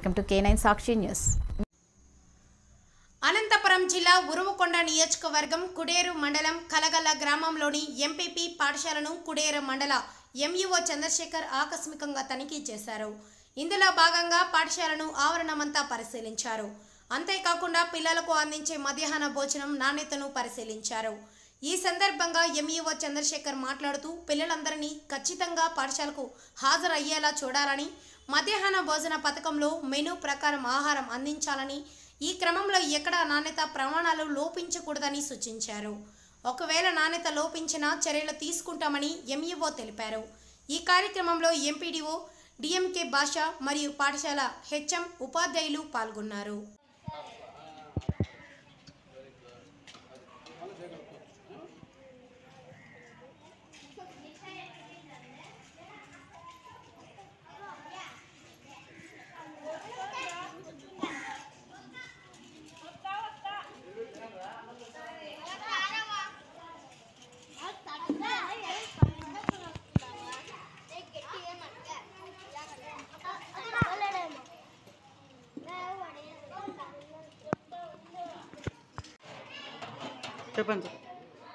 welcome to K nine Sakshi news Anantapuram జిల్లా ఉరువకొండ నియోజకవర్గం కుడేరు మండలం కలగల్ల గ్రామంలోని ఎంపీపీ పాఠశాలను కుడేరు మండల ఎంఈఓ చంద్రశేఖర్ ఆకస్మికంగా తనిఖీ చేశారు ఇందులో భాగంగా పాఠశాలను ఆవరణమంతా పరిశీలించారు అంతేకాకుండా పిల్లలకు అందించే మధ్యాహ్న భోజనం నాణ్యతను పరిశీలించారు ఈ సందర్భంగా ఎంఈఓ చంద్రశేఖర్ మాట్లాడుతూ పిల్లలందరినీ ఖచ్చితంగా పాఠశాలకు హాజరయ్యేలా చూడాలని మధ్యాహ్న భోజన పథకంలో మెనూ ప్రకారం ఆహారం అందించాలని ఈ క్రమంలో ఎక్కడా నాణ్యత ప్రమాణాలు లోపించకూడదని సూచించారు ఒకవేళ నాణ్యత లోపించినా చర్యలు తీసుకుంటామని ఎంఈఓ తెలిపారు ఈ కార్యక్రమంలో ఎంపీడీఓ డిఎంకే భాష మరియు పాఠశాల హెచ్ఎం ఉపాధ్యాయులు పాల్గొన్నారు చెప్పండి సార్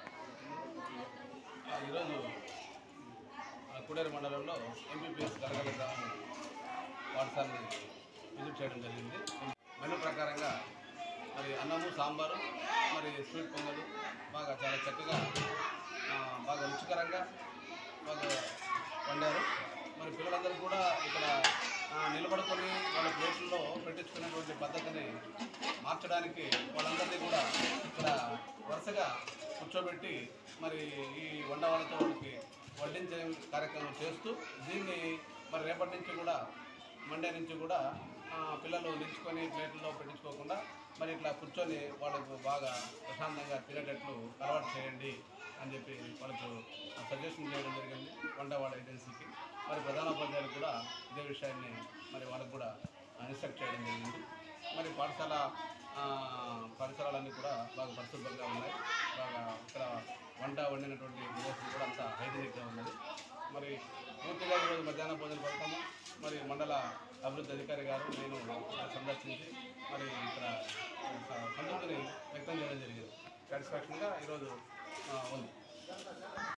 ఈరోజు మన కుడేరు మండలంలో ఎంపీపీఎస్ గరగల గ్రామం పాఠశాలని విజిట్ చేయడం జరిగింది మెనూ ప్రకారంగా మరి అన్నము సాంబారు మరి స్వీట్ పొంగలు బాగా చాలా చక్కగా ఆ, బాగా రుచికరంగా బాగా వండారు మరి పిల్లలందరూ కూడా ఇక్కడ ఆ, నిలబడుకొని వాళ్ళ ప్లేట్లలో పెట్టించుకునేటువంటి పద్ధతిని మార్చడానికి వాళ్ళందరినీ కూడా ఇక్కడ వరుసగా కూర్చోబెట్టి మరి ఈ వంట వాళ్ళతో వాళ్ళకి వడ్డించే కార్యక్రమం చేస్తూ దీన్ని మరి రేపటి నుంచి కూడా మండే నుంచి కూడా ఆ, పిల్లలు నిల్చుకొని ప్లేట్లలో పెట్టించుకోకుండా మరి ఇట్లా కూర్చొని వాళ్ళకు బాగా ప్రశాంతంగా తినేటట్లు అలవాటు చేయండి అని చెప్పి వాళ్ళకు సజెషన్ చేయడం జరిగింది వంటవాడ ఏజెన్సీకి మరి ప్రధానోపాధ్యాయులు కూడా ఇదే విషయాన్ని మరి వాళ్ళకు కూడా ఇన్స్ట్రక్ట్ చేయడం జరిగింది మరి పాఠశాల ఆ, పరిసరాలన్నీ కూడా బాగా పరిశుభ్రంగా ఉన్నాయి బాగా ఇక్కడ వంట వండినటువంటి ప్రదేశం కూడా అంతా హైజీనిక్గా ఉన్నది మరి పూర్తిగా ఈరోజు మధ్యాహ్న భోజన పథకము మరి మండల అభివృద్ధి అధికారి గారు నేను సందర్శించి మరి ఇక్కడ సంతృప్తిని వ్యక్తం చేయడం జరిగింది సాటిస్ఫాక్షన్గా ఈరోజు ఆ, ఉంది